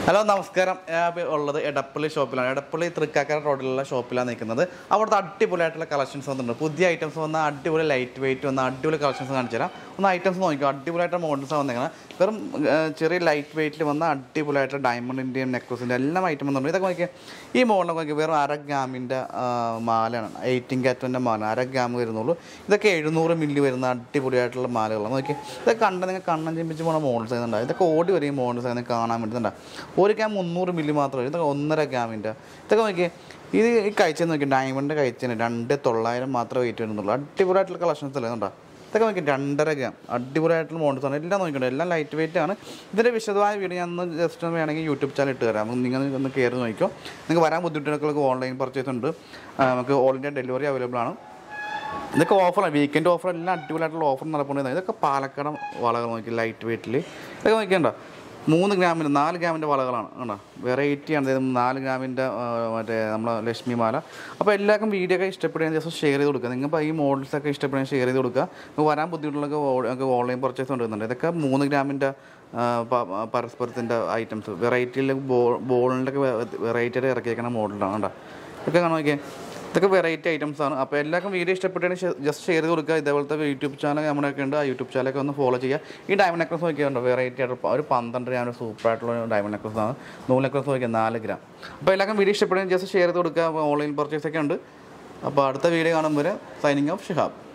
Hello നമസ്കാരം ഞാൻ ഇപ്പൊ ഉള്ളത് എടപ്പള്ളി ഷോപ്പിലാണ് എടപ്പള്ളി തൃക്കാക്കര റോഡിലുള്ള ഷോപ്പിലാണ് നിൽക്കുന്നത് അവിടുത്തെ അടിപൊളിയായിട്ടുള്ള കളക്ഷൻസ് വന്നിട്ടുണ്ട് പുതിയ ഐറ്റംസ് വന്ന അടിപൊളി ലൈറ്റ് വെയിറ്റ് വന്ന അടിപൊളി കളക്ഷൻസ് കാണിച്ചു തരാം ഒന്ന് ഐറ്റംസ് നോക്കിക്കോ അടിപൊളിയായിട്ട് മോഡൽസ് വന്നിരിക്കുന്നത് വെറും ആ, ചെറിയ ലൈറ്റ് വെയിറ്റിൽ വന്ന അടിപൊളിയായിട്ട് ഡയമണ്ടിൻ്റെയും നെക്ലസിൻ്റെ എല്ലാം ഐറ്റം വന്നിട്ടുണ്ട് ഇതൊക്കെ നോക്കിയാൽ ഈ മോഡലൊക്കെ നോക്കിയാൽ വെറും അര ഗ്രാമിൻ്റെ മാലയാണ് എയ്റ്റീൻ കാറ്റിൻ്റെ മാല അര ഗ്രാം വരുന്നുള്ളൂ ഇതൊക്കെ എഴുന്നൂറ് മില്ലി വരുന്ന അടിപൊളിയായിട്ടുള്ള മാലകളാണ് നോക്കി ഇതൊക്കെ കണ്ട നിങ്ങൾ കണ്ണം ചിമ്പിച്ച് പോണ മോഡൽസ് ചെയ്യുന്നുണ്ടാവും ഇതൊക്കെ ഓടി വരും ഈ മോഡൽസ് നിങ്ങൾക്ക് കാണാൻ വേണ്ടിയിട്ടുണ്ടാവും ഒരു ഗ്രാം മുന്നൂറ് മില്ലി മാത്രമേ ഉള്ളൂ. ഇതൊക്കെ ഒന്നര ഗ്രാമിൻ്റെ ഇതൊക്കെ നോക്കിയേ ഇത് ഈ കഴിച്ചെന്ന് നോക്കി ഡയമണ്ട് കഴിച്ചതിന് രണ്ട് തൊള്ളായിരം മാത്രമേ വെയിറ്റ് വരുന്നുള്ളൂ അടിപൊളിയായിട്ടുള്ള കളക്ഷൻസ് അല്ലേ കണ്ടോ ഇതൊക്കെ നോക്കി രണ്ടര ഗ്രാം അടിപൊളിയായിട്ടുള്ള മോഡൽസ് ആണ് എല്ലാം നോക്കിയിട്ടുണ്ട് എല്ലാം ലൈറ്റ് വെയിറ്റ് ആണ് ഇതിൻ്റെ വിശദമായ വീഡിയോ ഞാൻ ഒന്ന് ജസ്റ്റ് ഒന്ന് വേണമെങ്കിൽ യൂട്യൂബ് ചാനൽ ഇട്ട് തരാം അപ്പോൾ നിങ്ങൾ ഒന്ന് കയറി നോക്കിക്കോ നിങ്ങൾക്ക് വരാൻ ബുദ്ധിമുട്ടുകൾക്ക് ഓൺലൈൻ പർച്ചേസ് ഉണ്ട് ആ, നമുക്ക് ഓൾ ഇന്ത്യ ഡെലിവറി അവൈലബിൾ ആണ് ഇതൊക്കെ ഓഫറാണ് വീക്കെൻഡ് ഓഫർ എല്ലാം അടിപൊളിയായിട്ടുള്ള ഓഫർ നടപ്പുണ്ട് ഇതൊക്കെ പാലക്കാട് വളകൾ നോക്കി ലൈറ്റ് വെയിറ്റിൽ ഇതൊക്കെ നോക്കിയണ്ട മൂന്ന് ഗ്രാമിൻ്റെ നാല് ഗ്രാമിൻ്റെ വളകളാണ് കണ്ടോ വെറൈറ്റിയാണ് അതായത് നാല് ഗ്രാമിൻ്റെ ആ, മറ്റേ നമ്മളെ ലക്ഷ്മി മാല അപ്പോൾ എല്ലാവർക്കും വീഡിയോ ഒക്കെ ഇഷ്ടപ്പെടുന്ന ദിവസം ഷെയർ ചെയ്ത് കൊടുക്കുക നിങ്ങൾക്ക് ഈ മോഡൽസ് ഒക്കെ ഇഷ്ടപ്പെടുന്ന ഷെയർ ചെയ്ത് കൊടുക്കുക നിങ്ങൾക്ക് വരാൻ ബുദ്ധിമുട്ടുള്ളൊക്കെ നമുക്ക് ഓൺലൈൻ പർച്ചേസ് കൊണ്ടുവരുന്നുണ്ട് ഇതൊക്കെ മൂന്ന് ഗ്രാമിൻ്റെ പരസ്പരത്തിൻ്റെ ഐറ്റംസ് വെറൈറ്റിയിൽ ബോൾ ബോളിൻ്റെ ഒക്കെ വെറൈറ്റി ആയിട്ട് ഇറക്കിയേക്കുന്ന മോഡലാണ് കണ്ടോ ഇതൊക്കെ കാണാൻ നോക്കിയേ ഇതൊക്കെ വെറൈറ്റി ഐറ്റംസ് ആണ് അപ്പോൾ എല്ലാവർക്കും വീഡിയോ ഇഷ്ടപ്പെട്ടാണെങ്കിൽ ജസ്റ്റ് ഷെയർ ചെയ്ത് കൊടുക്കുക ഇതേപോലത്തെ യൂട്യൂബ് ചാനൽ നമ്മുടെയൊക്കെ ഉണ്ട് ആ യൂട്യൂബ് ചാനലൊക്കെ ഒന്ന് ഫോളോ ചെയ്യുക ഈ ഡയമണ്ട് നെക്ലസ് നോക്കിയാൽ വെറൈറ്റി ആയിട്ട് ഒരു പന്ത്രണ്ട് ഗ്രാം സൂപ്പർ ആയിട്ടുള്ള ഡയമണ്ട് നെക്ലസ് ആണ് നൂല് നെക്ലസ് നോക്കിയാൽ നാല് ഗ്രാം അപ്പോൾ എല്ലാവർക്കും വീഡിയോ ഇഷ്ടപ്പെടുകയും ജസ്റ്റ് ഷെയർ ചെയ്ത് കൊടുക്കുക ഓൺലൈൻ പർച്ചേസ് ഒക്കെ ഉണ്ട് അപ്പോൾ അടുത്ത വീഡിയോ കാണുമ്പോൾ സൈനിങ് ഓഫ് ഷിഹാബ്